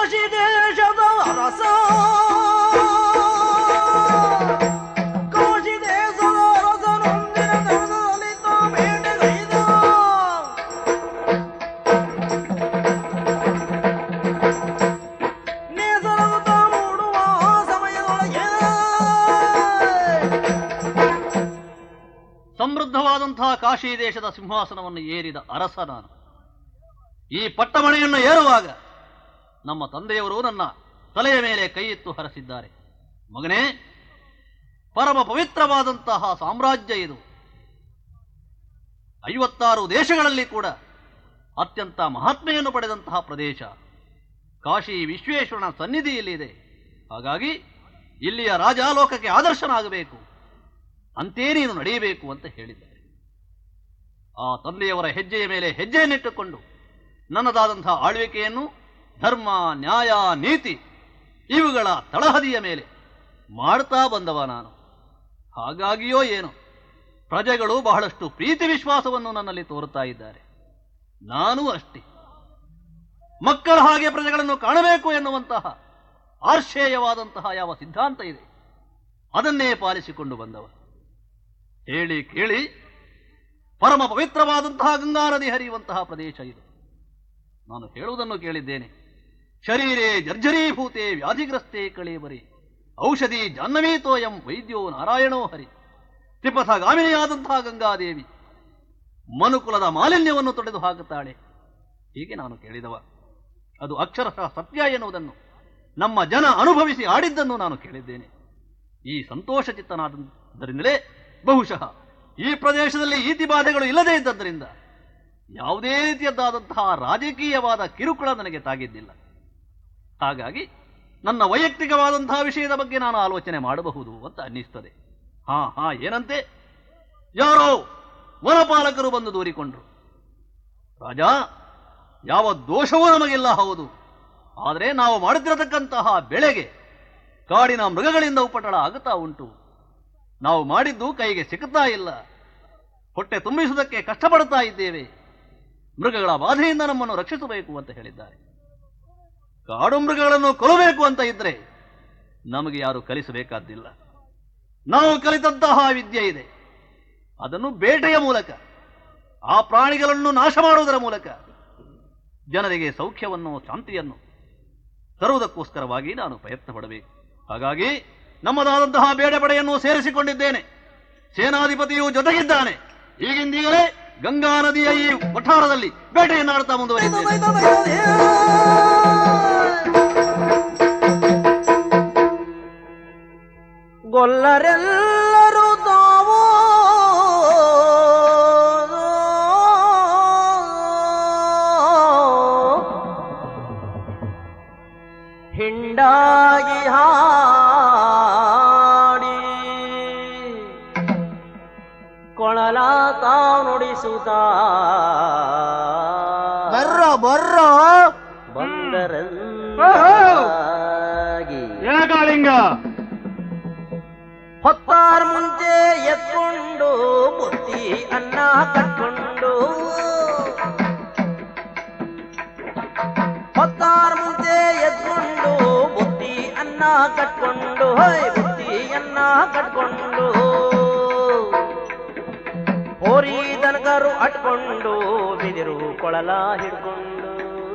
ಕಾಶಿ ದೇಶದ ಅರಸ ಕಾಶಿ ದೇಶದ ಅರಸನೊಂದಿನ ದರದಲ್ಲಿ ತಾ ಬೇಟೆಗೈದ ನೇಸರದು ತಾ ಮೂಡುವ ಸಮಯದೊಳಗೆ ಸಮೃದ್ಧವಾದಂತಹ ಕಾಶಿ ದೇಶದ ಸಿಂಹಾಸನವನ್ನು ಏರಿದ ಅರಸ ನಾನು ಈ ಪಟ್ಟಮಣೆಯನ್ನು ಏರುವಾಗ ನಮ್ಮ ತಂದೆಯವರು ನನ್ನ ತಲೆಯ ಮೇಲೆ ಕೈ ಎತ್ತು ಹರಸಿದ್ದಾರೆ ಮಗನೇ ಪರಮ ಪವಿತ್ರವಾದಂತಹ ಸಾಮ್ರಾಜ್ಯ ಇದು ಐವತ್ತಾರು ದೇಶಗಳಲ್ಲಿ ಕೂಡ ಅತ್ಯಂತ ಮಹಾತ್ಮೆಯನ್ನು ಪಡೆದಂತಹ ಪ್ರದೇಶ ಕಾಶಿ ವಿಶ್ವೇಶ್ವರನ ಸನ್ನಿಧಿ ಇಲ್ಲಿದೆ ಹಾಗಾಗಿ ಇಲ್ಲಿಯ ರಾಜಾಲೋಕಕ್ಕೆ ಆದರ್ಶನಾಗಬೇಕು ಅಂತೇ ನೀನು ನಡೆಯಬೇಕು ಅಂತ ಹೇಳಿದ್ದಾರೆ ಆ ತಂದೆಯವರ ಹೆಜ್ಜೆಯ ಮೇಲೆ ಹೆಜ್ಜೆಯನ್ನಿಟ್ಟುಕೊಂಡು ನನ್ನದಾದಂತಹ ಆಳ್ವಿಕೆಯನ್ನು ಧರ್ಮ ನ್ಯಾಯ ನೀತಿ ಇವುಗಳ ತಳಹದಿಯ ಮೇಲೆ ಮಾಡ್ತಾ ಬಂದವ ನಾನು ಹಾಗಾಗಿಯೋ ಏನು ಪ್ರಜೆಗಳು ಬಹಳಷ್ಟು ಪ್ರೀತಿ ವಿಶ್ವಾಸವನ್ನು ನನ್ನಲ್ಲಿ ತೋರುತ್ತಾ ಇದ್ದಾರೆ ನಾನೂ ಅಷ್ಟೇ ಮಕ್ಕಳ ಹಾಗೆ ಪ್ರಜೆಗಳನ್ನು ಕಾಣಬೇಕು ಎನ್ನುವಂತಹ ಆರ್ಷೇಯವಾದಂತಹ ಯಾವ ಸಿದ್ಧಾಂತ ಇದೆ ಅದನ್ನೇ ಪಾಲಿಸಿಕೊಂಡು ಬಂದವ ಹೇಳಿ ಕೇಳಿ ಪರಮ ಪವಿತ್ರವಾದಂತಹ ಗಂಗಾ ನದಿ ಹರಿಯುವಂತಹ ಪ್ರದೇಶ ಇದು ನಾನು ಹೇಳುವುದನ್ನು ಕೇಳಿದ್ದೇನೆ ಶರೀರೇ ಜರ್ಜರೀಭೂತೆ ವ್ಯಾಧಿಗ್ರಸ್ತೆ ಕಳೇಬರಿ ಔಷಧಿ ಜಾಹ್ನವೀತೋಯಂ ವೈದ್ಯೋ ನಾರಾಯಣೋ ಹರಿ ತ್ರಿಪಥಗಾಮಿನಿಯಾದಂತಹ ಗಂಗಾದೇವಿ ಮನುಕುಲದ ಮಾಲಿನ್ಯವನ್ನು ತೊಡೆದು ಹಾಕುತ್ತಾಳೆ ಹೀಗೆ ನಾನು ಕೇಳಿದವ ಅದು ಅಕ್ಷರಶಃ ಸತ್ಯ ಎನ್ನುವುದನ್ನು ನಮ್ಮ ಜನ ಅನುಭವಿಸಿ ಆಡಿದ್ದನ್ನು ನಾನು ಕೇಳಿದ್ದೇನೆ ಈ ಸಂತೋಷ ಚಿತ್ತನಾದರಿಂದಲೇ ಬಹುಶಃ ಈ ಪ್ರದೇಶದಲ್ಲಿ ಈತಿ ಬಾಧೆಗಳು ಇಲ್ಲದೇ ಇದ್ದದ್ದರಿಂದ ಯಾವುದೇ ರೀತಿಯದ್ದಾದಂತಹ ರಾಜಕೀಯವಾದ ಕಿರುಕುಳ ನನಗೆ ತಾಗಿದ್ದಿಲ್ಲ ಹಾಗಾಗಿ ನನ್ನ ವೈಯಕ್ತಿಕವಾದಂತಹ ವಿಷಯದ ಬಗ್ಗೆ ನಾನು ಆಲೋಚನೆ ಮಾಡಬಹುದು ಅಂತ ಅನ್ನಿಸ್ತದೆ ಹಾ ಹಾ ಏನಂತೆ ಯಾರೋ ವನಪಾಲಕರು ಬಂದು ದೂರಿಕೊಂಡ್ರು ರಾಜ ಯಾವ ದೋಷವೂ ನಮಗಿಲ್ಲ ಹೌದು ಆದರೆ ನಾವು ಮಾಡುತ್ತಿರತಕ್ಕಂತಹ ಬೆಳೆಗೆ ಕಾಡಿನ ಮೃಗಗಳಿಂದ ಉಪಟಳ ಆಗುತ್ತಾ ಉಂಟು ನಾವು ಮಾಡಿದ್ದು ಕೈಗೆ ಸಿಗುತ್ತಾ ಇಲ್ಲ ಹೊಟ್ಟೆ ತುಂಬಿಸುವುದಕ್ಕೆ ಕಷ್ಟಪಡುತ್ತಾ ಇದ್ದೇವೆ ಮೃಗಗಳ ಬಾಧೆಯಿಂದ ನಮ್ಮನ್ನು ರಕ್ಷಿಸಬೇಕು ಅಂತ ಹೇಳಿದ್ದಾರೆ ಕಾಡು ಮೃಗಗಳನ್ನು ಕೊಲ್ಲಬೇಕು ಅಂತ ಇದ್ರೆ ನಮಗೆ ಯಾರು ಕಲಿಸಬೇಕಾದ್ದಿಲ್ಲ ನಾವು ಕಲಿತಂತಹ ವಿದ್ಯೆ ಇದೆ ಅದನ್ನು ಬೇಟೆಯ ಮೂಲಕ ಆ ಪ್ರಾಣಿಗಳನ್ನು ನಾಶ ಮಾಡುವುದರ ಮೂಲಕ ಜನರಿಗೆ ಸೌಖ್ಯವನ್ನು ಶಾಂತಿಯನ್ನು ತರುವುದಕ್ಕೋಸ್ಕರವಾಗಿ ನಾನು ಪ್ರಯತ್ನ ಪಡಬೇಕು ಹಾಗಾಗಿ ನಮ್ಮದಾದಂತಹ ಬೇಡೆ ಪಡೆಯನ್ನು ಸೇರಿಸಿಕೊಂಡಿದ್ದೇನೆ ಸೇನಾಧಿಪತಿಯು ಜೊತೆಗಿದ್ದಾನೆ ಈಗಿಂದೀಗಲೇ ಗಂಗಾ ನದಿಯ ಈ ವಠಾರದಲ್ಲಿ ಬೇಟೆಯನ್ನಾಡುತ್ತಾ ಮುಂದುವರಿದ್ದೇನೆ ಗೊಲ್ಲರೆಲ್ಲರೂ ತಾವು ಹಿಂಡಾಗಿ ಹಾಡಿ ಕೊಳಲ ತಾವು ನುಡಿಸುತ್ತ ಬರ್ರ ಬರ್ರ ಬಂದರಲ್ಲಾಗಿ ಕಾಳಿಂಗ ಹೊತ್ತಾರ ಮುಂಚೆ ಎತ್ಕೊಂಡು ಬುತ್ತಿ ಅನ್ನ ಕಟ್ಕೊಂಡು ಹೊತ್ತಾರ ಮುಂಚೆ ಎತ್ಕೊಂಡು ಬುತ್ತಿ ಅನ್ನ ಕಟ್ಕೊಂಡು ಹೋಯ್ ಬುತ್ತಿ ಅನ್ನ ಕಟ್ಕೊಂಡು ಹೋರಿ ದನಕರು ಅಟ್ಕೊಂಡು ಬಿದಿರು ಕೊಳಲ ಹಿಡ್ಕೊಂಡು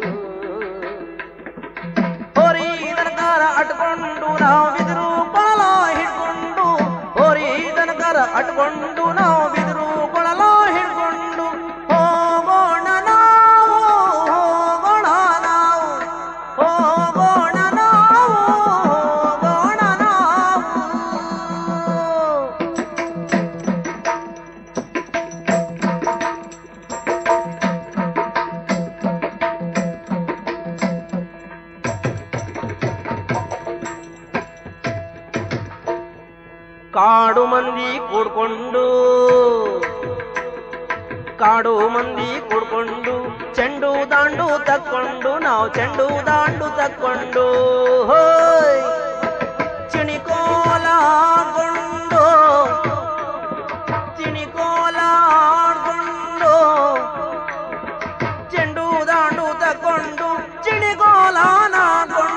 ಹೋರಿ ದನಕಾರ ಅಟ್ಕೊಂಡು ನಾವು ಬಿದಿರು ಕೊಳಲ ಹಿಡ್ಕೊಂಡು ಹೋರಿ ದನಕಾರ ಅಟ್ಕೊಂಡು ನಾವು ಬಿದಿರು ಕೊಳಲ ಹಿಡ್ಕೊಂಡು ಹೋಗೋಣ ನಾವು ಹೋಗೋಣ ನಾವು ಹೋಗೋಣ ನಾವು ಹೋಗೋಣ ನಾವು ಕಾಡು ಮಂದಿ ಕೂಡ್ಕೊಂಡು ಕಾಡು ಮಂದಿ ಕೂಡ್ಕೊಂಡು ಚೆಂಡು ದಾಂಡು ತಕ್ಕೊಂಡು ನಾವು ಚೆಂಡು ದಾಂಡು ತಕ್ಕೊಂಡು ಹೋಯ್ ಚಿಣಿಕೋಲ ಆಡ್ಕೊಂಡು ಚಿಣಿಕೋಲ ಆಡ್ಕೊಂಡು ಚೆಂಡು ದಾಂಡು ತಕ್ಕೊಂಡು ಚಿಣಿಕೋಲ ನಾಡ್ಕೊಂಡು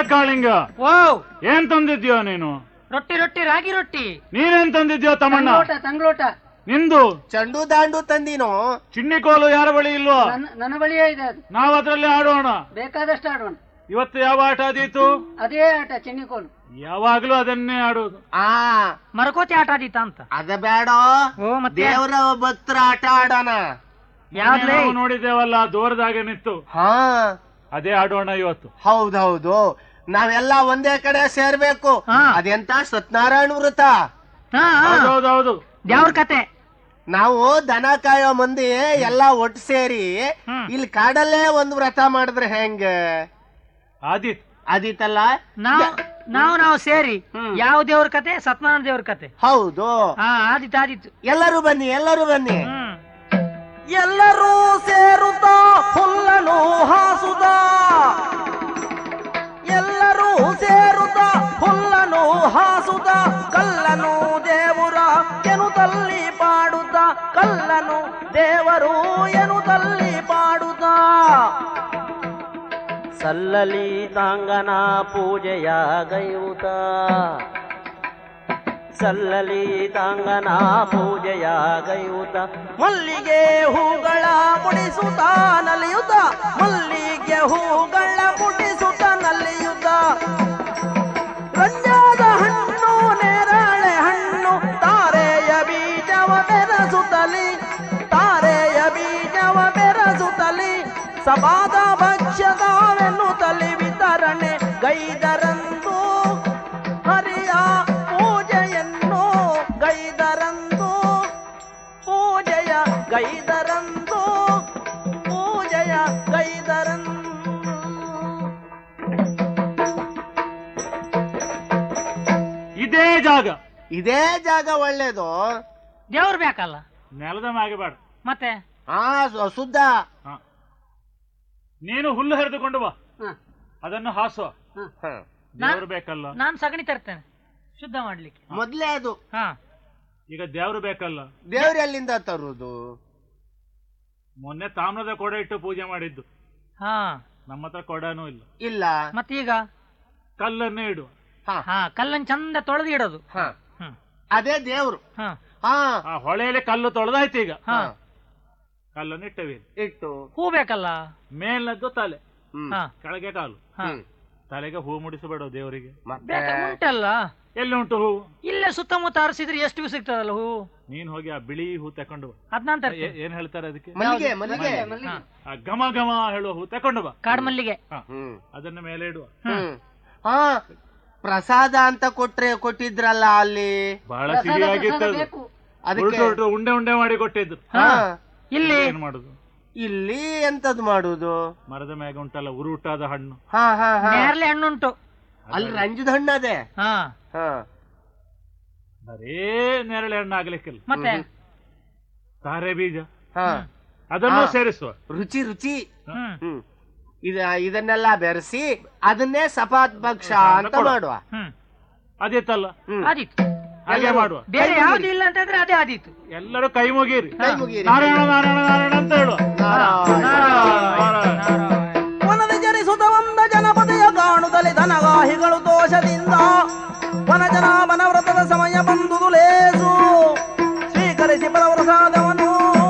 ಕಾಳಿಂಗ ಓ ಏನ್ ತಂದಿದ್ಯೋ ನೀನು ರೊಟ್ಟಿ ರೊಟ್ಟಿ ರಾಗಿ ರೊಟ್ಟಿ ನೀನೇನ್ ತಂದಿದ್ಯೋ ತಮ್ಮಣ್ಣ ತಂಗ್ಳೋಟ ತಂಗ್ಳೋಟ ನಿಂದು ಚಂಡು ದಾಂಡು ತಂದಿನೋ ಚಿನ್ನಿ ಕೋಲು ಯಾರ ಬಳಿ ಇಲ್ವೋ ನನ್ನ ನನ್ನ ಬಳಿಯೇ ಇದೆ ಅದು ನಾವ್ ಅದ್ರಲ್ಲಿ ಆಡೋಣ ಬೇಕಾದಷ್ಟು ಆಡೋಣ ಇವತ್ತು ಯಾವ ಆಟ ಆದೀತು ಅದೇ ಆಟ ಚೆನ್ನಿಕೋಲು ಯಾವಾಗ್ಲೂ ಅದನ್ನೇ ಆಡೋದು ಆ ಮರಕೋತಿ ಆಟ ಆದೀತ ಅಂತ ಅದ ಬೇಡ ಓ ಮತ್ತೆ ದೇವರ ಭಕ್ತರ ಆಟ ಆಡೋಣ ಯಾವ್ದ್ಲೇ ನಾವು ನೋಡಿದ್ದೇವಲ್ಲ ದೂರದಾಗ ನಿಂತು ಹಾ ಅದೇ ಆಡೋಣ ಇವತ್ತು ಹೌದೌದು ನಾವೆಲ್ಲ ಒಂದೇ ಕಡೆ ಸೇರ್ಬೇಕು ಹಾ. ಅದೆಂತ ಸತ್ಯನಾರಾಯಣ ವೃತ ಹಾ ಹಾ. ಹೌದೌದು ದೇವ್ರ ಕತೆ ನಾವು ದನ ಕಾಯೋ ಮಂದಿ ಎಲ್ಲಾ ಒಟ್ಟು ಸೇರಿ ಹ್ಮ್. ಇಲ್ಲಿ ಕಾಡಲ್ಲೇ ಒಂದ್ ವ್ರತ ಮಾಡಿದ್ರೆ ಹೆಂಗ ಆದಿತ್ ಅದಿತ್ತಲ್ಲ ನಾವು ನಾವು ನಾವು ಸೇರಿ ಹ್ಮ್. ಯಾವ ದೇವ್ರ ಕತೆ ಸತ್ಯನಾರಾಯಣ ದೇವ್ರ ಕತೆ ಹೌದು ಹಾ ಆದಿತ್ತು ಆದಿತ್ತು ಎಲ್ಲರೂ ಬನ್ನಿ ಎಲ್ಲರೂ ಬನ್ನಿ ಹ್ಮ್ ಎಲ್ಲರೂ ಸೇರುತ್ತ ಹುಲ್ಲನು ಹಾಸುತ್ತ ಎಲ್ಲರೂ ಸೇರುತ್ತ ಹುಲ್ಲನು ಹಾಸುತ್ತ ಕಲ್ಲನು ದೇವರ ಎನುತಲ್ಲಿ ಪಾಡುತ್ತ ಕಲ್ಲನು ದೇವರು ಎನುತಲ್ಲಿ ಪಾಡುತ್ತ ಸಲ್ಲಲಿ ತಾಂಗನ ಪೂಜೆಯ ಗೈಯುತ ಸಲ್ಲಲಿ ತಾಂಗನ ಪೂಜೆಯ ಗೈಯುತ ಮಲ್ಲಿಗೆ ಹೂಗಳ ಮುಡಿಸುತ್ತ ನಲಿಯುತ್ತ ಮಲ್ಲಿಗೆ ಹೂಗಳ ಮುಡಿಸುತ್ತ ನಲಿಯುತ್ತ ರಂಜಾದ ಹಣ್ಣು ನೇರಳೆ ಹಣ್ಣು ತಾರೆಯ ಬೀಜವ ಬೆರಸುತ್ತಲಿ ತಾರೆಯ ಬೀಜವ ಬೆರಸುತ್ತಲಿ ಸಪಾದ ಭಕ್ಷ್ಯದಾವೆನ್ನುತ್ತಲಿ ವಿತರಣೆ ಗೈದರಂದು ಹರಿಯ ಪೂಜೆಯನ್ನು ಗೈದರಂದು ಪೂಜೆಯ ಗೈದರಂದು ಪೂಜೆಯ ಗೈದರಂದು ಇದೇ ಜಾಗ ಇದೇ ಜಾಗ ಒಳ್ಳೇದು ದೇವ್ರ ಬೇಕಲ್ಲ ನೆಲದ ಮ್ಯಾಗೆ ಬೇಡ ಮತ್ತೆ ಹಾ ಸು- ಶುದ್ಧ ಹ. ನೀನು ಹುಲ್ಲು ಹರಿದುಕೊಂಡು ಬಾ ಹ. ಅದನ್ನು ಹಾಸುವ ಹ. ದೇವರು ಬೇಕಲ್ಲ ನಾನ್ ಸಗಣಿ ತರ್ತೇನೆ ಶುದ್ಧ ಮಾಡ್ಲಿಕ್ಕೆ ಮೊದ್ಲೇ ಅದು ಹಾ ಈಗ ದೇವರು ಬೇಕಲ್ಲ ದೇವ್ರ ಎಲ್ಲಿಂದ ತರುವುದು ಮೊನ್ನೆ ತಾಮ್ರದ ಕೊಡ ಇಟ್ಟು ಪೂಜೆ ಮಾಡಿದ್ದು ಹಾ ನಮ್ಮ ಹತ್ರ ಕೊಡನೂ ಇಲ್ಲ ಇಲ್ಲ ಮತ್ತೀಗ ಕಲ್ಲನ್ನೇ ಇಡುವ ಹ, ಹಾ ಕಲ್ಲನ್ ಚಂದ ತೊಳೆದು ಇಡೋದು ಹ. ಹ್ಮ್ ಅದೇ ದೇವ್ರು ಹಾ ಹಾ ಆ ಹೊಳೆಯಲ್ಲಿ ಕಲ್ಲು ತೊಳೆದಾಯ್ತು ಈಗ ಹಾ ಕಲ್ಲನ್ನು ಇಟ್ಟವಿ ಇಟ್ಟು ಹೂ ಬೇಕಲ್ಲ ಮೇಲದ್ದು ತಲೆ ಹ್ಮ್. ಹಾ ಕೆಳಗೆ ಕಾಲು ಹಾ ಹ್ಮ್. ತಲೆಗೆ ಹೂ ಮುಡಿಸಬೇಡ ದೇವರಿಗೆ ಮತ್ತೆ ಬೇಕ ಉಂಟಲ್ಲ ಎಲ್ಲಿ ಉಂಟು ಹೂ ಇಲ್ಲೇ ಸುತ್ತಮುತ್ತ ಅರಸಿದ್ರೆ ಎಷ್ಟು ಸಿಗ್ತದಲ್ಲ ಹೂ ನೀನ್ ಹೋಗಿ ಆ ಬಿಳಿ ಹೂ ತಕೊಂಡು ಬಾ ಅದ್ನಾನ್ ಏ- ತರ್ತೇನೆ ಏನ್ ಹೇಳ್ತಾರೆ ಅದಕ್ಕೆ ಮಲ್ಲಿಗೆ ಮಲ್ಲಿಗೆ ಹಾ ಆ ಘಮ ಘಮ ಹೇಳುವ ಹೂ ತಕೊಂಡು ಬಾ ಕಾಡ್ ಮಲ್ಲಿಗೆ ಹ, ಹ್ಮ್ ಅದನ್ನ ಮೇಲೆ ಇಡುವ ಹ್ಮ್ ಹಾ ಪ್ರಸಾದ ಅಂತ ಕೊಟ್ರೆ ಕೊಟ್ಟಿದ್ರಲ್ಲ ಅಲ್ಲಿ ಬಹಳ ಪ್ರಸಾದ ಸಿಹಿಯಾಗಿತ್ತು ಪ್ರಸಾದ ಅದು. ಬೇಕು. ಅದಕ್ಕೆ ಉರುಟು ಉರುಟು ಉಂಡೆ ಉಂಡೆ ಮಾಡಿ ಕೊಟ್ಟಿದ್ರು ಹಾ ಇಲ್ಲಿ ಏನ್ ಮಾಡುದು ಇಲ್ಲಿ ಎಂತದ್ ಮಾಡುದು ಮರದ ಮ್ಯಾಗ ಉಂಟಲ್ಲ ಉರುಟಾದ ಹಣ್ಣು ಹಾ ಹಾ ಹಾ ನೇರಳೆ ಹಣ್ಣುಂಟು ಅಲ್ಲಿ ರಂಜದ ಹಣ್ಣದೆ ಹಾ ಹಾ ಬರೇ ನೇರಳೆ ಹಣ್ಣು ಆಗ್ಲಿಕ್ಕಿಲ್ಲ ಮತ್ತೆ ತಾರೆ ಬೀಜ ಹಾ ಅದನ್ನು ಹಾ. ಸೇರಿಸುವ ರುಚಿ ರುಚಿ ಹ್ಮ್ ಹ್ಮ್ ಇದ ಇದನ್ನೆಲ್ಲ ಬೆರೆಸಿ ಅದನ್ನೇ ಸಪಾತ್ ಭಕ್ಷ ಅಂತ ಮಾಡುವ ಹ್ಮ್ ಅದಿತ್ತಲ್ಲ ಹ್ಮ್ ಆದೀತು ಹಾಗೆ ಮಾಡುವ ಬೇರೆ ಯಾವ್ದು ಇಲ್ಲ ಅಂತಂದ್ರೆ ಅದೇ ಆದೀತು ಎಲ್ಲರೂ ಕೈ ಮುಗೀರಿ ಕೈ ಮುಗೀರಿ ನಾರಾಯಣ ನಾರಾಯಣ ನಾರಾಯಣ ಅಂತ ಹೇಳುವ ನಾರಾಯಣ. ವನದ ಜನಿಸುತ್ತ ಒಂದ ಜನಪದೆಯ ಕಾಣುತ್ತಲೇ ದನಗಾಹಿಗಳು ದೋಷದಿಂದ ವನಜನ ವನವ್ರತದ ಸಮಯ ಬಂದುದು ಲೇಸು ಸ್ವೀಕರಿಸಿ ಪರಪ್ರಸಾದವನು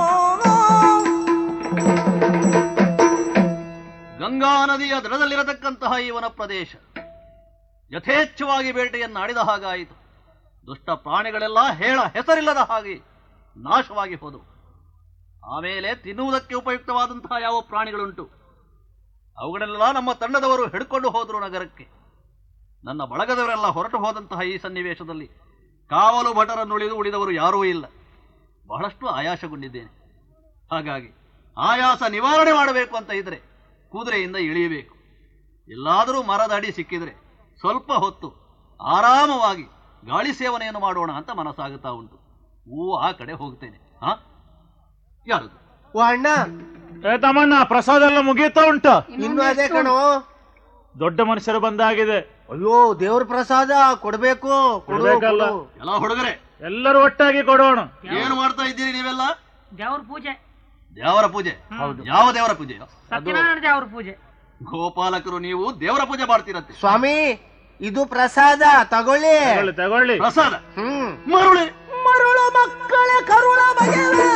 ಗಂಗಾ ನದಿಯ ದಡದಲ್ಲಿರತಕ್ಕಂತಹ ಈ ವನ ಪ್ರದೇಶ ಯಥೇಚ್ಛವಾಗಿ ಬೇಟೆಯನ್ನು ಆಡಿದ ಹಾಗಾಯಿತು ದುಷ್ಟ ಪ್ರಾಣಿಗಳೆಲ್ಲ ಹೇಳ ಹೆಸರಿಲ್ಲದ ಹಾಗೆ ನಾಶವಾಗಿ ಹೋದವು ಆಮೇಲೆ ತಿನ್ನುವುದಕ್ಕೆ ಉಪಯುಕ್ತವಾದಂತಹ ಯಾವ ಪ್ರಾಣಿಗಳುಂಟು ಅವುಗಳನ್ನೆಲ್ಲ ನಮ್ಮ ತಂಡದವರು ಹಿಡ್ಕೊಂಡು ಹೋದರು ನಗರಕ್ಕೆ ನನ್ನ ಬಳಗದವರೆಲ್ಲ ಹೊರಟು ಹೋದಂತಹ ಈ ಸನ್ನಿವೇಶದಲ್ಲಿ ಕಾವಲು ಭಟರನ್ನುಳಿದು ಉಳಿದವರು ಯಾರೂ ಇಲ್ಲ ಬಹಳಷ್ಟು ಆಯಾಸಗೊಂಡಿದ್ದೇನೆ ಹಾಗಾಗಿ ಆಯಾಸ ನಿವಾರಣೆ ಮಾಡಬೇಕು ಅಂತ ಇದ್ರೆ ಕುದುರೆಯಿಂದ ಇಳಿಯಬೇಕು ಎಲ್ಲಾದರೂ ಮರದ ಅಡಿ ಸಿಕ್ಕಿದ್ರೆ ಸ್ವಲ್ಪ ಹೊತ್ತು ಆರಾಮವಾಗಿ ಗಾಳಿ ಸೇವನೆಯನ್ನು ಮಾಡೋಣ ಅಂತ ಮನಸ್ಸಾಗುತ್ತಾ ಉಂಟು ಹೂ ಆ ಕಡೆ ಹೋಗ್ತೇನೆ ಹಾ ಯಾರದು ಓ ಅಣ್ಣ ಏ ತಮ್ಮಣ್ಣ ಪ್ರಸಾದ ಎಲ್ಲ ಮುಗಿಯುತ್ತಾ ಉಂಟ ಇನ್ನು ಅದೇ ಕಣೋ ದೊಡ್ಡ ಮನುಷ್ಯರು ಬಂದಾಗಿದೆ ಅಯ್ಯೋ ದೇವ್ರ ಪ್ರಸಾದ ಕೊಡ್ಬೇಕು ಕೊಡು ಕೊಡ್ಬೇಕಲ್ಲ. ಕೊಡು. ಎಲ್ಲ ಹುಡುಗರೆ ಎಲ್ಲರೂ ಒಟ್ಟಾಗಿ ಕೊಡೋಣ ಏನು ಮಾಡ್ತಾ ಇದ್ದೀರಿ ನೀವೆಲ್ಲ ದೇವ್ರ ಪೂಜೆ ದೇವರ ಪೂಜೆ ಹೌದು. ಯಾವ ದೇವರ ಪೂಜೆ ಸತ್ಯನಾರಾಯಣ ದೇವ್ರ ಪೂಜೆ ಗೋಪಾಲಕರು ನೀವು ದೇವರ ಪೂಜೆ ಮಾಡ್ತೀರಂತೆ ಸ್ವಾಮಿ ಇದು ಪ್ರಸಾದ ತಗೊಳ್ಳಿ ತಗೊಳ್ಳಿ ತಗೊಳ್ಳಿ ಪ್ರಸಾದ ಹ್ಮ್ ಮರುಳೆ ಮರುಳು ಮಕ್ಕಳ ಕರುಳ ಬಗೆವ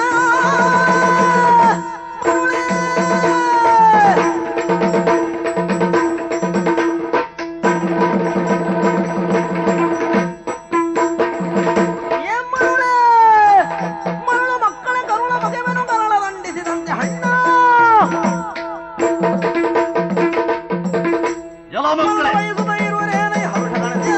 ಮಕ್ಕಳ ಕರುಳ ಬಗೆವನು ಕರಳ ದಂಡಿಸಿದಂತೆ ಹಣ್ಣ ಎಲ್ಲ ಮಕ್ಕಳೇ ಬಯಸುತ್ತ ಇರುವರೇನೇ ಹರುಷಗಣತೆ.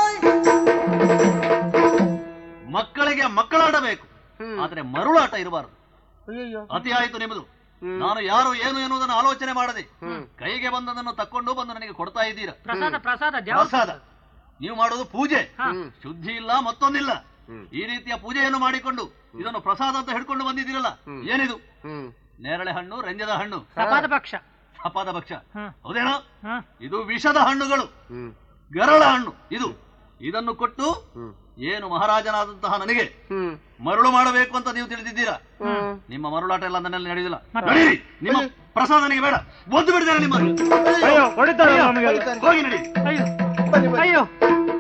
ಮಕ್ಕಳಿಗೆ ಮಕ್ಕಳಾಡಬೇಕು ಹ್ಮ್. ಆದ್ರೆ ಮರುಳಾಟ ಇರಬಾರದು ಅಯ್ಯಯ್ಯೋ. ಅತಿ ಆಯಿತು ನಿಮ್ಮದು ಹ್ಮ್. ನಾನು ಯಾರು ಏನು ಎನ್ನುವುದನ್ನು ಆಲೋಚನೆ ಮಾಡದೆ ಹ್ಮ್. ಕೈಗೆ ಬಂದದನ್ನು ತಕ್ಕೊಂಡು ಬಂದು ನನಗೆ ಕೊಡ್ತಾ ಇದ್ದೀರಾ ಪ್ರಸಾದ ಪ್ರಸಾದ ದ್ಯಾವ ಪ್ರಸಾದ ನೀವು ಮಾಡೋದು ಪೂಜೆ ಹಾ. ಹ್ಮ್. ಶುದ್ಧಿ ಇಲ್ಲ ಮತ್ತೊಂದಿಲ್ಲ ಹ್ಮ್. ಈ ರೀತಿಯ ಪೂಜೆಯನ್ನು ಮಾಡಿಕೊಂಡು ಇದನ್ನು ಪ್ರಸಾದ ಅಂತ ಹಿಡ್ಕೊಂಡು ಬಂದಿದ್ದೀರಲ್ಲ ಹ್ಮ್. ಏನಿದು ಹ್ಮ್. ನೇರಳೆ ಹಣ್ಣು ರಂಜದ ಹಣ್ಣು ಸಪಾದ ಪಕ್ಷ ಸಪಾದ ಭಕ್ಷ ಹ, ಹೌದೇನೋ ಹ. ಇದು ವಿಷದ ಹಣ್ಣುಗಳು ಹ್ಮ್. ಗರಳ ಹಣ್ಣು ಇದು ಇದನ್ನು ಕೊಟ್ಟು ಹ್ಮ್. ಏನು ಮಹಾರಾಜನಾದಂತಹ ನನಗೆ ಹ್ಮ್. ಮರಳು ಮಾಡಬೇಕು ಅಂತ ನೀವು ತಿಳಿದಿದ್ದೀರಾ ಹ್ಮ್. ನಿಮ್ಮ ಮರುಳಾಟ ಎಲ್ಲ ನನ್ನಲ್ಲಿ ನಡೆಯುವುದಿಲ್ಲ ಮತ್ತೆ? ನಡೀರಿ ನಿಮ್ಮ ಪ್ರಸಾದ ನನಗೆ ಬೇಡ ಒದ್ದು ಬಿಡ್ತೇನೆ ನಿಮ್ಮ ಅಯ್ಯೋ ಹೊಡಿತಾರೆ ನಮಗೆ ಹೊಡಿತಾರೆ. ಹೋಗಿ ನಡಿ ಅಯ್ಯೋ ಬನ್ನಿ, ಬನ್ನಿ. ಅಯ್ಯೋ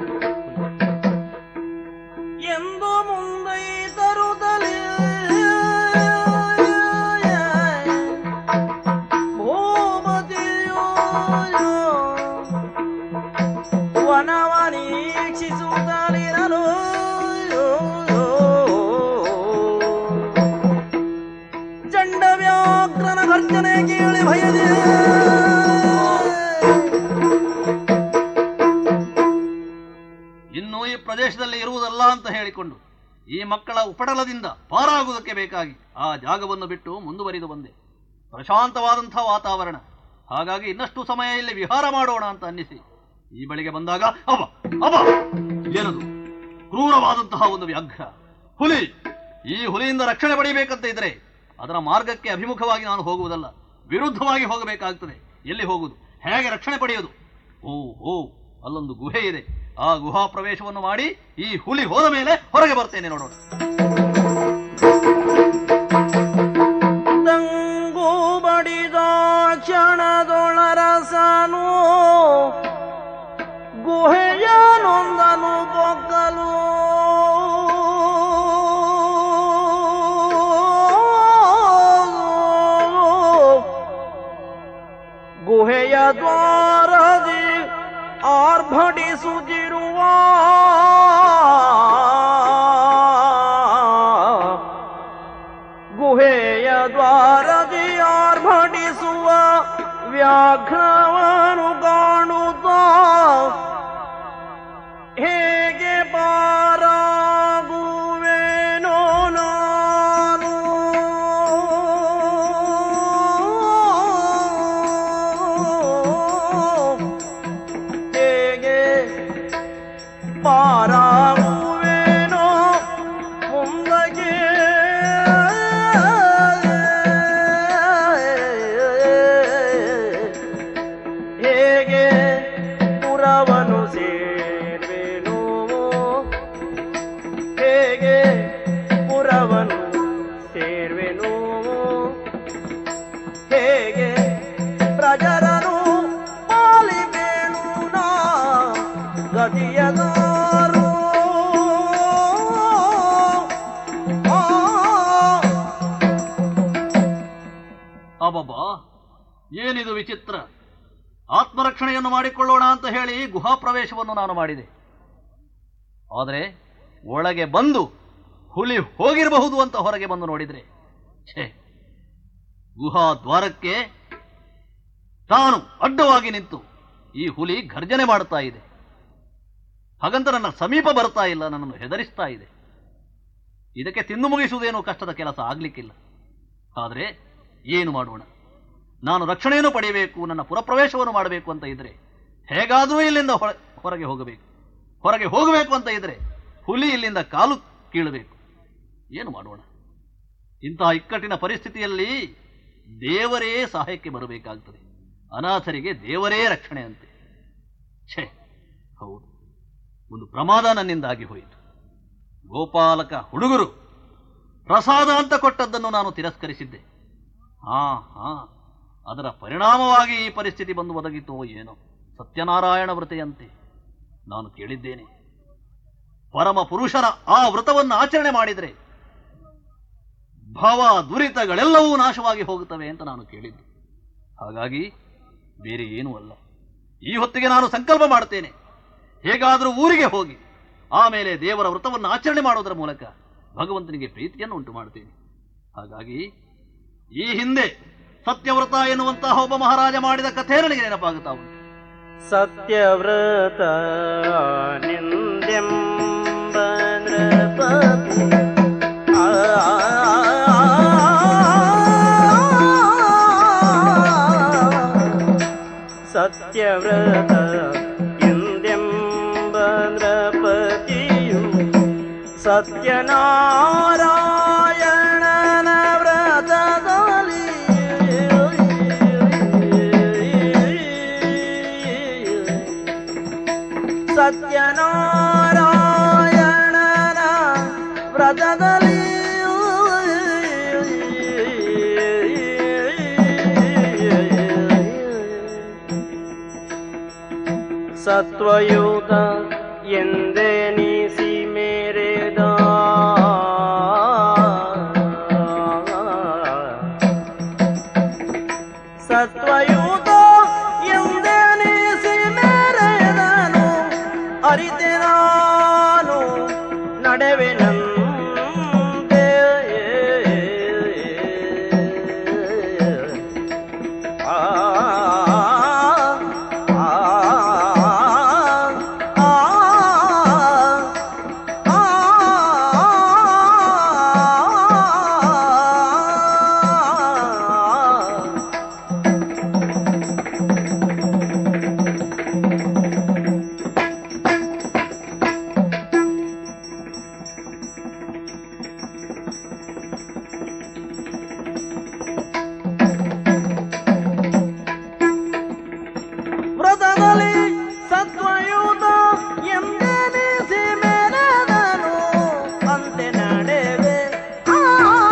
ಎಂದು ಮುಂದೆ ತರುತ್ತಲೇ ಭೂಮತಿಯೋ ವನವನೀಕ್ಷಿಸುತ್ತಲಿರಲು ಚಂಡ ವ್ಯಾಘ್ರನ ಗರ್ಜನೆ ಕೇಳಿ ಭಯದೆ ಇನ್ನು ಈ ಪ್ರದೇಶದಲ್ಲಿ ಇರುವುದಲ್ಲ ಅಂತ ಹೇಳಿಕೊಂಡು ಈ ಮಕ್ಕಳ ಉಪಟಳದಿಂದ ಪಾರಾಗುವುದಕ್ಕೆ ಬೇಕಾಗಿ ಆ ಜಾಗವನ್ನು ಬಿಟ್ಟು ಮುಂದುವರಿದು ಬಂದೆ ಪ್ರಶಾಂತವಾದಂತಹ ವಾತಾವರಣ ಹಾಗಾಗಿ ಇನ್ನಷ್ಟು ಸಮಯ ಇಲ್ಲಿ ವಿಹಾರ ಮಾಡೋಣ ಅಂತ ಅನ್ನಿಸಿ ಈ ಬಳಿಗೆ ಬಂದಾಗ ಅವ ಅವ ಏನದು ಕ್ರೂರವಾದಂತಹ ಒಂದು ವ್ಯಾಘ್ರ ಹುಲಿ ಈ ಹುಲಿಯಿಂದ ರಕ್ಷಣೆ ಪಡೆಯಬೇಕಂತ ಇದ್ರೆ ಅದರ ಮಾರ್ಗಕ್ಕೆ ಅಭಿಮುಖವಾಗಿ ನಾನು ಹೋಗುವುದಲ್ಲ ವಿರುದ್ಧವಾಗಿ ಹೋಗಬೇಕಾಗ್ತದೆ ಎಲ್ಲಿ ಹೋಗುವುದು ಹೇಗೆ ರಕ್ಷಣೆ ಪಡೆಯೋದು ಓ ಓ ಅಲ್ಲೊಂದು ಗುಹೆ ಇದೆ ಆ ಗುಹಾ ಪ್ರವೇಶವನ್ನು ಮಾಡಿ ಈ ಹುಲಿ ಹೋದ ಮೇಲೆ ಹೊರಗೆ ಬರ್ತೇನೆ ನೋಡೋಣ ತಂಗು ಬಡಿದ ಕ್ಷಣದೊಳರಸನು ಗುಹೆಯ ನೊಂದನು ಬೊಕ್ಕಲು ಗುಹೆಯ ದ್ವಾರದಿ ಆರ್ಭಟಿಸುತ್ತಿರುವ ಗುಹೆಯ ದ್ವಾರದಿ ಆರ್ಭಟಿಸುವ ವ್ಯಾಘ್ರವನು ಕಾಣುತ್ತಾ ಹೇಗೆ ಪಾರಾಗುವೆನೋ ನಾನು ಹೇಗೆ ಪಾರಾಗುವೆನೋ ಮುಂದಕ್ಕೆ ಹೇಗೆ ಪುರವನು ಸೇರ್ವೆನು ಹೇಗೆ ಪುರವನು ಸೇರ್ವೆನು ಹೇಗೆ ಪ್ರಜರನು ಪಾಲಿಬೇನು ನಾ ಗತಿಯದಾರು ಆ ಅಬ್ಬಬ್ಬಾ ಏನಿದು ವಿಚಿತ್ರ ಆತ್ಮರಕ್ಷಣೆಯನ್ನು ಮಾಡಿಕೊಳ್ಳೋಣ ಅಂತ ಹೇಳಿ ಗುಹಾ ಪ್ರವೇಶವನ್ನು ನಾನು ಮಾಡಿದೆ ಆದರೆ ಒಳಗೆ ಬಂದು ಹುಲಿ ಹೋಗಿರಬಹುದು ಅಂತ ಹೊರಗೆ ಬಂದು ನೋಡಿದ್ರೆ ಛೇ ಗುಹಾ ದ್ವಾರಕ್ಕೆ ತಾನು ಅಡ್ಡವಾಗಿ ನಿಂತು ಈ ಹುಲಿ ಗರ್ಜನೆ ಮಾಡುತ್ತಾ ಇದೆ ಹಾಗಂತ ನನ್ನ ಸಮೀಪ ಬರ್ತಾ ಇಲ್ಲ ನನ್ನನ್ನು ಹೆದರಿಸ್ತಾ ಇದೆ ಇದಕ್ಕೆ ತಿಂದು ಮುಗಿಸುವುದೇನೋ ಕಷ್ಟದ ಕೆಲಸ ಆಗ್ಲಿಕ್ಕಿಲ್ಲ ಆದರೆ ಏನು ಮಾಡೋಣ ನಾನು ರಕ್ಷಣೆಯನ್ನು ಪಡೆಯಬೇಕು ನನ್ನ ಪುರಪ್ರವೇಶವನ್ನು ಮಾಡಬೇಕು ಅಂತ ಇದ್ರೆ ಹೇಗಾದರೂ ಇಲ್ಲಿಂದ ಹೊರ ಹೊರಗೆ ಹೋಗಬೇಕು ಹೊರಗೆ ಹೋಗಬೇಕು ಅಂತ ಇದ್ರೆ ಹುಲಿ ಇಲ್ಲಿಂದ ಕಾಲು ಕೀಳಬೇಕು ಏನು ಮಾಡೋಣ ಇಂತಹ ಇಕ್ಕಟ್ಟಿನ ಪರಿಸ್ಥಿತಿಯಲ್ಲಿ ದೇವರೇ ಸಹಾಯಕ್ಕೆ ಬರಬೇಕಾಗ್ತದೆ ಅನಾಥರಿಗೆ ದೇವರೇ ರಕ್ಷಣೆ ಅಂತೆ ಛೇ ಹೌದು ಒಂದು ಪ್ರಮಾದ ನನ್ನಿಂದಾಗಿ ಹೋಯಿತು ಗೋಪಾಲಕ ಹುಡುಗರು ಪ್ರಸಾದ ಅಂತ ಕೊಟ್ಟದ್ದನ್ನು ನಾನು ತಿರಸ್ಕರಿಸಿದ್ದೆ ಹಾ ಹಾ ಅದರ ಪರಿಣಾಮವಾಗಿ ಈ ಪರಿಸ್ಥಿತಿ ಬಂದು ಒದಗಿತೋ ಏನೋ ಸತ್ಯನಾರಾಯಣ ವ್ರತೆಯಂತೆ ನಾನು ಕೇಳಿದ್ದೇನೆ ಪರಮ ಪುರುಷರ ಆ ವ್ರತವನ್ನು ಆಚರಣೆ ಮಾಡಿದರೆ ಭವ ದುರಿತಗಳೆಲ್ಲವೂ ನಾಶವಾಗಿ ಹೋಗುತ್ತವೆ ಅಂತ ನಾನು ಕೇಳಿದ್ದು ಹಾಗಾಗಿ ಬೇರೆ ಏನೂ ಅಲ್ಲ ಈ ಹೊತ್ತಿಗೆ ನಾನು ಸಂಕಲ್ಪ ಮಾಡ್ತೇನೆ ಹೇಗಾದರೂ ಊರಿಗೆ ಹೋಗಿ ಆಮೇಲೆ ದೇವರ ವ್ರತವನ್ನು ಆಚರಣೆ ಮಾಡುವುದರ ಮೂಲಕ ಭಗವಂತನಿಗೆ ಪ್ರೀತಿಯನ್ನು ಉಂಟು ಮಾಡ್ತೇನೆ ಹಾಗಾಗಿ ಈ ಹಿಂದೆ ಸತ್ಯವ್ರತ ಎನ್ನುವಂತಹ ಒಬ್ಬ ಮಹಾರಾಜ ಮಾಡಿದ ಕಥೆ ನನಗೆ ನೆನಪಾಗುತ್ತಾ ಉಂಟು ಸತ್ಯವ್ರತ ನಿಂದೆಂಬ ನೃಪತಿ ಆ ಸತ್ಯವ್ರತ ಎಂದೆಂಬ ನೃಪತಿಯು ಸತ್ಯನಾರಾಯಣನ ವ್ರತದಲ್ಲಿ ಸತ್ಯನಾರಾಯಣನ ವ್ರತದಲ್ಲಿ ಸತ್ವಯುತ ಎಂದೆನಿಸಿ ಮೇರೆದ ಸತ್ವಯುತ ಎಂದೆನಿಸಿ ಮೇರೆದನು ಅರಿತೆ ನಾನು ನಡೆವೆನಂತೆ ಆ ಆ ಆ ಆ ವ್ರತದಲ್ಲಿ ಸತ್ವಯುತ ಎಂದೆನಿಸಿ ಮೆರೆದನು ಅಂತೆ ನಡೆವೆ ಆ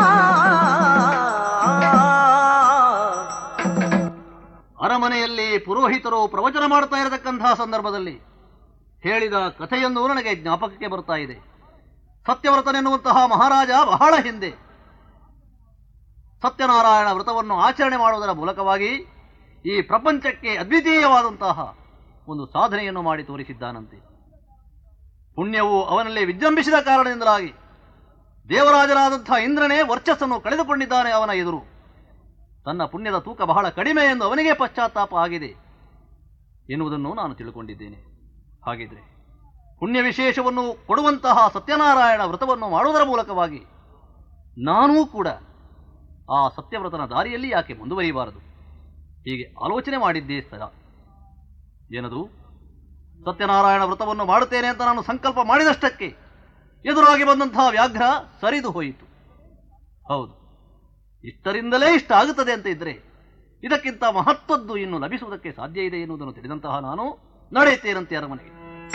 ಅರಮನೆಯಲ್ಲಿ ಪುರೋಹಿತರು ಪ್ರವಚನ ಮಾಡ್ತಾ ಇರತಕ್ಕಂತಹ ಸಂದರ್ಭದಲ್ಲಿ ಹೇಳಿದ ಕಥೆಯೊಂದು ನನಗೆ ಜ್ಞಾಪಕಕ್ಕೆ ಬರ್ತಾ ಇದೆ ಸತ್ಯವ್ರತನೆನ್ನುವಂತಹ ಮಹಾರಾಜ ಬಹಳ ಹಿಂದೆ ಸತ್ಯನಾರಾಯಣ ವ್ರತವನ್ನು ಆಚರಣೆ ಮಾಡುವುದರ ಮೂಲಕವಾಗಿ ಈ ಪ್ರಪಂಚಕ್ಕೆ ಅದ್ವಿತೀಯವಾದಂತಹ ಒಂದು ಸಾಧನೆಯನ್ನು ಮಾಡಿ ತೋರಿಸಿದ್ದಾನಂತೆ ಪುಣ್ಯವು ಅವನಲ್ಲಿ ವಿಜೃಂಭಿಸಿದ ಕಾರಣದಿಂದಲಾಗಿ ದೇವರಾಜನಾದಂತಹ ಇಂದ್ರನೇ ವರ್ಚಸ್ಸನ್ನು ಕಳೆದುಕೊಂಡಿದ್ದಾನೆ ಅವನ ಎದುರು ತನ್ನ ಪುಣ್ಯದ ತೂಕ ಬಹಳ ಕಡಿಮೆ ಎಂದು ಅವನಿಗೆ ಪಶ್ಚಾತ್ತಾಪ ಆಗಿದೆ ಎನ್ನುವುದನ್ನು ನಾನು ತಿಳ್ಕೊಂಡಿದ್ದೇನೆ ಹಾಗಿದ್ರೆ ಪುಣ್ಯ ವಿಶೇಷವನ್ನು ಕೊಡುವಂತಹ ಸತ್ಯನಾರಾಯಣ ವ್ರತವನ್ನು ಮಾಡುವುದರ ಮೂಲಕವಾಗಿ ನಾನೂ ಕೂಡ ಆ ಸತ್ಯವ್ರತನ ದಾರಿಯಲ್ಲಿ ಯಾಕೆ ಮುಂದುವರಿಯಬಾರದು ಹೀಗೆ ಆಲೋಚನೆ ಮಾಡಿದ್ದೇ ಸದಾ ಏನದು ಸತ್ಯನಾರಾಯಣ ವ್ರತವನ್ನು ಮಾಡುತ್ತೇನೆ ಅಂತ ನಾನು ಸಂಕಲ್ಪ ಮಾಡಿದಷ್ಟಕ್ಕೆ ಎದುರಾಗಿ ಬಂದಂತಹ ವ್ಯಾಘ್ರ ಸರಿದು ಹೋಯಿತು ಹೌದು ಇಷ್ಟರಿಂದಲೇ ಇಷ್ಟ ಆಗುತ್ತದೆ ಅಂತ ಇದ್ರೆ ಇದಕ್ಕಿಂತ ಮಹತ್ವದ್ದು ಇನ್ನು ಲಭಿಸುವುದಕ್ಕೆ ಸಾಧ್ಯ ಇದೆ ಎನ್ನುವುದನ್ನು ತಿಳಿದಂತಹ ನಾನು ನಡೆಯುತ್ತೇನಂತೆ ಅರಮನೆಗೆ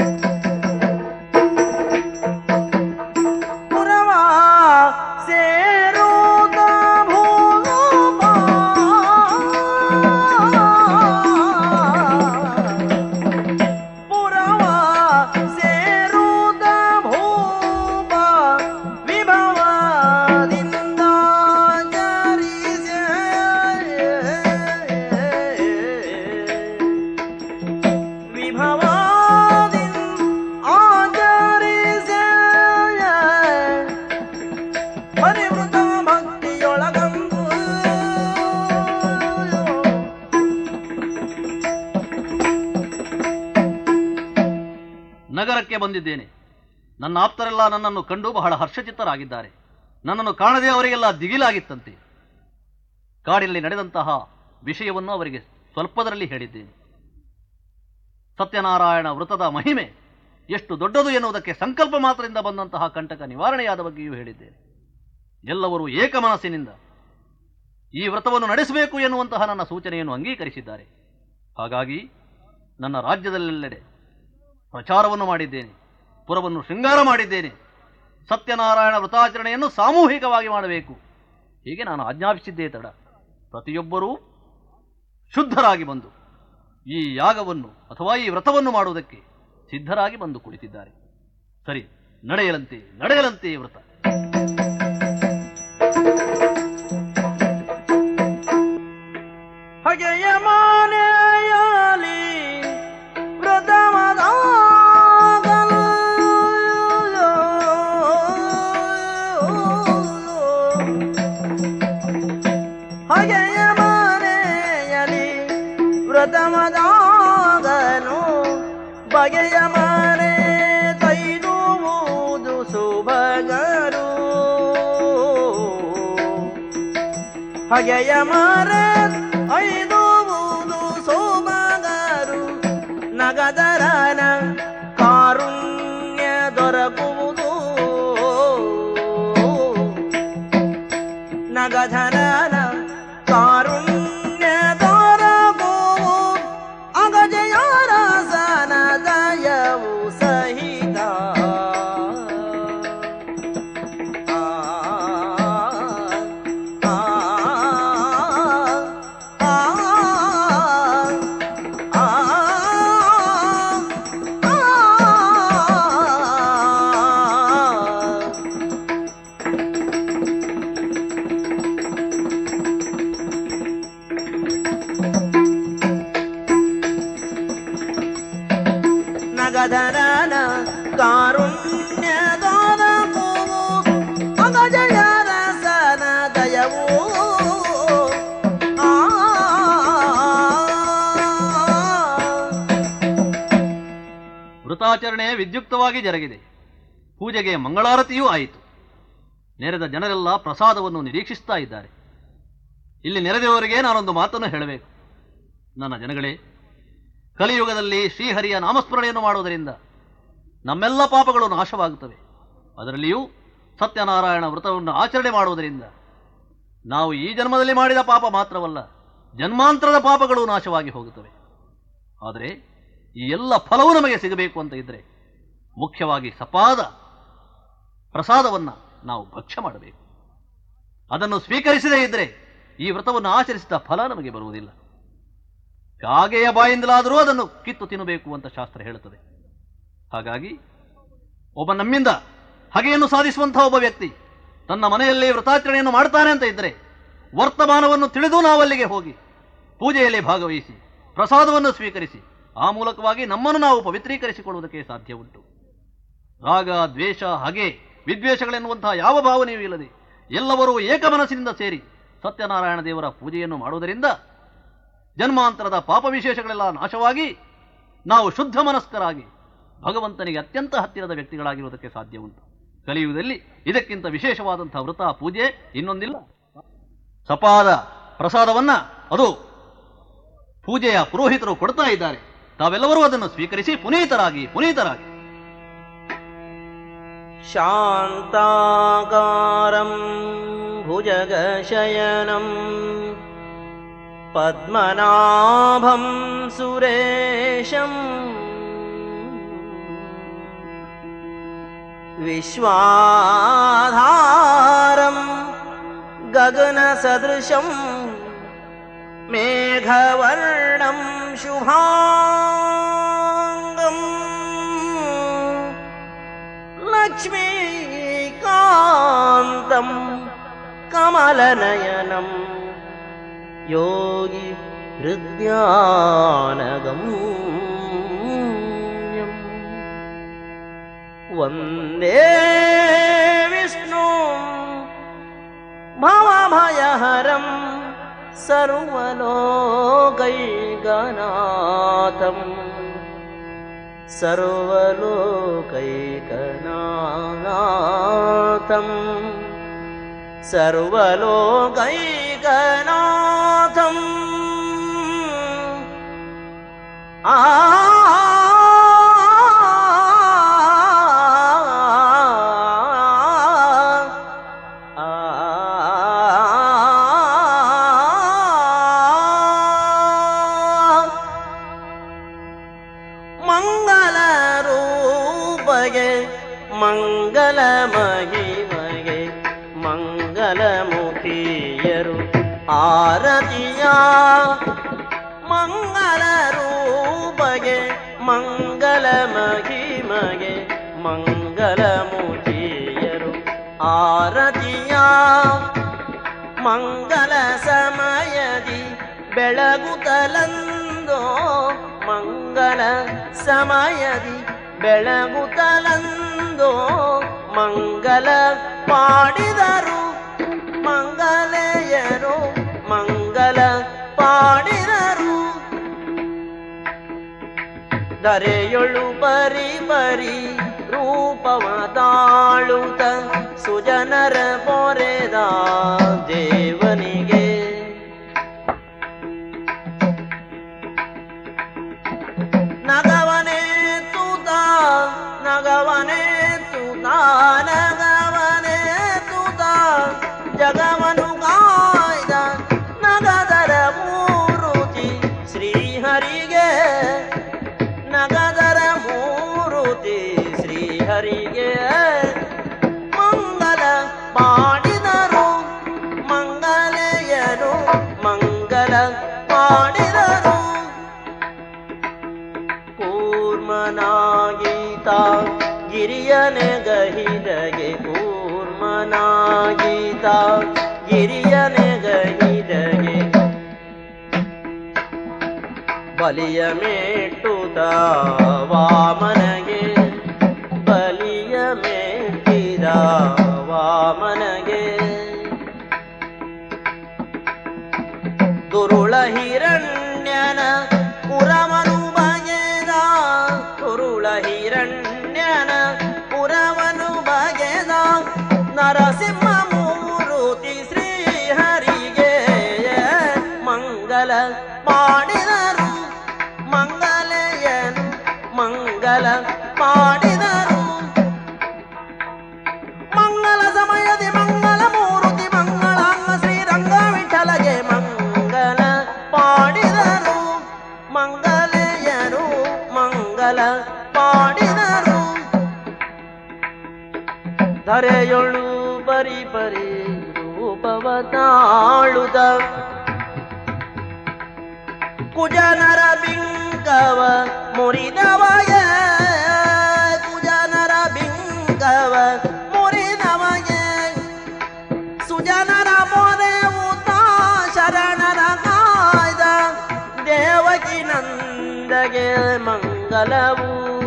ಪುರವ ಸೇರುತ್ತ ಭೂಪ ಪುರವ ಸೇರುತ್ತ ಭೂಪ ವಿಭವದಿಂದ ಜರಿಸೆ ವಿಭವಾದಿನ್ ಆಚರಿಸ ಪರಿವೃತ ಭಕ್ತಿಯೊಳಗಂದು ನಗರಕ್ಕೆ ಬಂದಿದ್ದೇನೆ ನನ್ನ ಆಪ್ತರೆಲ್ಲ ನನ್ನನ್ನು ಕಂಡು ಬಹಳ ಹರ್ಷಚಿತ್ತರಾಗಿದ್ದಾರೆ ನನ್ನನ್ನು ಕಾಣದೆ ಅವರಿಗೆಲ್ಲ ದಿಗಿಲಾಗಿತ್ತಂತೆ ಕಾಡಿನಲ್ಲಿ ನಡೆದಂತಹ ವಿಷಯವನ್ನು ಅವರಿಗೆ ಸ್ವಲ್ಪದರಲ್ಲಿ ಹೇಳಿದ್ದೇನೆ ಸತ್ಯನಾರಾಯಣ ವೃತದ ಮಹಿಮೆ ಎಷ್ಟು ದೊಡ್ಡದು ಎನ್ನುವುದಕ್ಕೆ ಸಂಕಲ್ಪ ಮಾತ್ರದಿಂದ ಬಂದಂತಹ ಕಂಟಕ ನಿವಾರಣೆಯಾದ ಬಗ್ಗೆಯೂ ಹೇಳಿದ್ದೇನೆ ಎಲ್ಲರೂ ಏಕಮನಸ್ಸಿನಿಂದ ಈ ವ್ರತವನ್ನು ನಡೆಸಬೇಕು ಎನ್ನುವಂತಹ ನನ್ನ ಸೂಚನೆಯನ್ನು ಅಂಗೀಕರಿಸಿದ್ದಾರೆ ಹಾಗಾಗಿ ನನ್ನ ರಾಜ್ಯದಲ್ಲೆಲ್ಲೆಡೆ ಪ್ರಚಾರವನ್ನು ಮಾಡಿದ್ದೇನೆ ಪುರವನ್ನು ಶೃಂಗಾರ ಮಾಡಿದ್ದೇನೆ ಸತ್ಯನಾರಾಯಣ ವ್ರತಾಚರಣೆಯನ್ನು ಸಾಮೂಹಿಕವಾಗಿ ಮಾಡಬೇಕು ಹೀಗೆ ನಾನು ಆಜ್ಞಾಪಿಸಿದ್ದೇ ತಡ ಪ್ರತಿಯೊಬ್ಬರೂ ಶುದ್ಧರಾಗಿ ಬಂದು ಈ ಯಾಗವನ್ನು ಅಥವಾ ಈ ವ್ರತವನ್ನು ಮಾಡುವುದಕ್ಕೆ ಸಿದ್ಧರಾಗಿ ಬಂದು ಕುಳಿತಿದ್ದಾರೆ ಸರಿ ನಡೆಯಲಂತೆ ನಡೆಯಲಂತೆ ಈ ವ್ರತ ಹಗೆಯ ಮನೆಯಲಿ ವ್ರತಮದಾಗಲು ಹಗೆಯ ಮನೆಯಲಿ ವ್ರತಮದಾಗನು ಬಗೆಯ ಮನೆ ತೈದುವುದು ಸುಭಗರು ಹಗೆಯ ಮರ ಐದುವುದು ಸೋಮಗರು ನಗದರನ ಕಾರುಣ್ಯ ದೊರಕುವುದು ನಗಧರನ ಕಾರುಣ್ಯ ದೊರಕುವುದು ಅಗಜಯಾರ ಸನ ದಯವು ಸಹಿತ ನಗಧರನ ಕಾರುಣ್ಯದೋದ ಕೂವು ಅಗಜಯ ರಸನ ದಯವು ಆ ವೃತಾಚರಣೆ ವಿದ್ಯುಕ್ತವಾಗಿ ಜರುಗಿದೆ ಪೂಜೆಗೆ ಮಂಗಳಾರತಿಯೂ ಆಯಿತು ನೆರೆದ ಜನರೆಲ್ಲ ಪ್ರಸಾದವನ್ನು ನಿರೀಕ್ಷಿಸ್ತಾ ಇದ್ದಾರೆ ಇಲ್ಲಿ ನೆರೆದವರಿಗೆ ನಾನೊಂದು ಮಾತನ್ನು ಹೇಳಬೇಕು ನನ್ನ ಜನಗಳೇ ಕಲಿಯುಗದಲ್ಲಿ ಶ್ರೀಹರಿಯ ನಾಮಸ್ಮರಣೆಯನ್ನು ಮಾಡುವುದರಿಂದ ನಮ್ಮೆಲ್ಲ ಪಾಪಗಳು ನಾಶವಾಗುತ್ತವೆ ಅದರಲ್ಲಿಯೂ ಸತ್ಯನಾರಾಯಣ ವ್ರತವನ್ನು ಆಚರಣೆ ಮಾಡುವುದರಿಂದ ನಾವು ಈ ಜನ್ಮದಲ್ಲಿ ಮಾಡಿದ ಪಾಪ ಮಾತ್ರವಲ್ಲ ಜನ್ಮಾಂತರದ ಪಾಪಗಳು ನಾಶವಾಗಿ ಹೋಗುತ್ತವೆ ಆದರೆ ಈ ಎಲ್ಲ ಫಲವೂ ನಮಗೆ ಸಿಗಬೇಕು ಅಂತ ಇದ್ದರೆ ಮುಖ್ಯವಾಗಿ ಸಪಾದ ಪ್ರಸಾದವನ್ನು ನಾವು ಭಕ್ಷ್ಯ ಮಾಡಬೇಕು ಅದನ್ನು ಸ್ವೀಕರಿಸದೇ ಇದ್ದರೆ ಈ ವ್ರತವನ್ನು ಆಚರಿಸಿದ ಫಲ ನಮಗೆ ಬರುವುದಿಲ್ಲ ಕಾಗೆಯ ಬಾಯಿಂದಲಾದರೂ ಅದನ್ನು ಕಿತ್ತು ತಿನ್ನಬೇಕು ಅಂತ ಶಾಸ್ತ್ರ ಹೇಳುತ್ತದೆ ಹಾಗಾಗಿ ಒಬ್ಬ ನಮ್ಮಿಂದ ಹಗೆಯನ್ನು ಸಾಧಿಸುವಂತಹ ಒಬ್ಬ ವ್ಯಕ್ತಿ ತನ್ನ ಮನೆಯಲ್ಲಿ ವ್ರತಾಚರಣೆಯನ್ನು ಮಾಡ್ತಾನೆ ಅಂತ ಇದ್ದರೆ ವರ್ತಮಾನವನ್ನು ತಿಳಿದು ನಾವು ಅಲ್ಲಿಗೆ ಹೋಗಿ ಪೂಜೆಯಲ್ಲಿ ಭಾಗವಹಿಸಿ ಪ್ರಸಾದವನ್ನು ಸ್ವೀಕರಿಸಿ ಆ ಮೂಲಕವಾಗಿ ನಮ್ಮನ್ನು ನಾವು ಪವಿತ್ರೀಕರಿಸಿಕೊಳ್ಳುವುದಕ್ಕೆ ಸಾಧ್ಯ ಉಂಟು ರಾಗ ದ್ವೇಷ ಹಗೆ ವಿದ್ವೇಷಗಳೆನ್ನುವಂತಹ ಯಾವ ಭಾವನೆಯೂ ಇಲ್ಲದೆ ಎಲ್ಲವರೂ ಏಕಮನಸ್ಸಿನಿಂದ ಸೇರಿ ಸತ್ಯನಾರಾಯಣ ದೇವರ ಪೂಜೆಯನ್ನು ಮಾಡುವುದರಿಂದ ಜನ್ಮಾಂತರದ ಪಾಪ ವಿಶೇಷಗಳೆಲ್ಲ ನಾಶವಾಗಿ ನಾವು ಶುದ್ಧ ಮನಸ್ಕರಾಗಿ ಭಗವಂತನಿಗೆ ಅತ್ಯಂತ ಹತ್ತಿರದ ವ್ಯಕ್ತಿಗಳಾಗಿರುವುದಕ್ಕೆ ಸಾಧ್ಯ ಉಂಟು ಕಲಿಯುಗದಲ್ಲಿ ಇದಕ್ಕಿಂತ ವಿಶೇಷವಾದಂತಹ ವೃತ ಪೂಜೆ ಇನ್ನೊಂದಿಲ್ಲ ಸಪಾದ ಪ್ರಸಾದವನ್ನ ಅದು ಪೂಜೆಯ ಪುರೋಹಿತರು ಕೊಡ್ತಾ ಇದ್ದಾರೆ ತಾವೆಲ್ಲರೂ ಅದನ್ನು ಸ್ವೀಕರಿಸಿ ಪುನೀತರಾಗಿ ಪುನೀತರಾಗಿ शान्ताकारं भुजगशयनं पद्मनाभं सुरेशम् विश्वाधारं गगनसदृशं मेघवर्णं शुभाङ्गम् लक्ष्मीकान्तं कमलनयनं योगि हृद्यानगम्यम् वन्दे विष्णु भवभयहरं सर्वलोकैकनाथम् सर्वलोकैकनाथम् सर्वलोकैकनाथम् आ ಮಂಗಲ ರೂಪಗೆ ಮಂಗಲ ಮಹಿಮಗೆ ಮಂಗಲ ಮುಖಿಯರು ಆರತಿಯ ಮಂಗಲ ಮಹಿಮಗೆ ಮಂಗಲ ಮುಚಿಯರು ಆರತಿಯ ಮಂಗಲ ಸಮಯದಿ ಬೆಳಗುತ್ತಲಂದೋ ಮಂಗಲ ಸಮಯದಿ ಬೆಳಗುತ್ತಲಂದೋ ಮಂಗಲ ಪಾಡಿದರು ಮಂಗಲೆಯರು ಮಂಗಲ ಪಾಡಿದರು ಧರೆಯೊಳು ಬರಿ ಬರಿ ರೂಪವ ತಾಳುತ್ತ ಸುಜನರ ಪೊರೆದ ದೇವನಿಗೆ ನಗವನೇ ತೂತ ನಗವನೇ ತೂತ ನಗವನೇ ತೂತ ಜಗವನು ಕಾಯ್ದ ನಗದರ ಮೂರುತಿ ಶ್ರೀಹರಿಗೆ ನಗದರ ಮೂರುತಿ ಶ್ರೀಹರಿಗೆ ಮಂಗಲ ಮಾಡಿದರು ಮಂಗಲೆಯರು ಮಂಗಲ ಮಾಡಿದರು ಕೂರ್ಮನಾಗೀತ ಗಿರಿಯನೆ ಗಹಿದಗೆ ಕೂರ್ಮನಾಗೀತ ಗಿರಿಯನೆ ಗಹಿದಗೆ ಬಲಿಯ ಮೇಟುದ ವಾಮನಗೆ ಬಲಿಯ ಮೇಟಿದ ವಾಮನಗೆ ದುರುಳ ಹಿರಣ್ಯನ ಪುರವನು ಬಗೆದ ದುರುಳ ಹಿರಣ್ಯನ ಪುರವನು ಬಗೆದ ನರಸಿಂಹ ಮೂರುತಿ ಶ್ರೀಹರಿಗೆ ಮಂಗಲ ಮಾಡಿದರು ಮಂಗಲೆಯನು ಮಂಗಲ ಮಾಡಿದರು ಮಂಗಲ ಸಮಯದಿ ಮಂಗಲ ಮೂರುತಿ ಮಂಗಳಾಂಗ ಶ್ರೀರಂಗ ವಿಠಲಗೆ ಮಂಗಲ ಪಾಡಿದರು ಮಂಗಲೆಯರು ಮಂಗಲ ಪಾಡಿದರು ಧರೆಯೊಳು ಬರಿ ಬರಿ ರೂಪವ ತಾಳುದ ಕುಜನರ ಬಿಂಕವ ಮುರಿದವಯ ಕುಜನರ ಬಿಂಕವ ಮುರಿದವಯ ಸುಜನರ ಮೊರೆವುತ ಶರಣರ ಕಾಯ್ದ ದೇವಕಿ ನಂದಗೆ ಮಂಗಲವು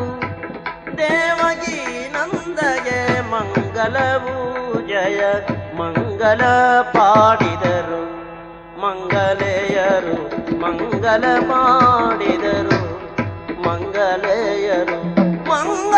ದೇವಕಿ ನಂದಗೆ ಮಂಗಲವು ಜಯ ಮಂಗಲ ಪಾಡಿದರು ಮಂಗಲೆಯರು ಮಂಗಲ ಮಾಡಿದರು ಮಂಗಲೆಯರು ಮಂಗ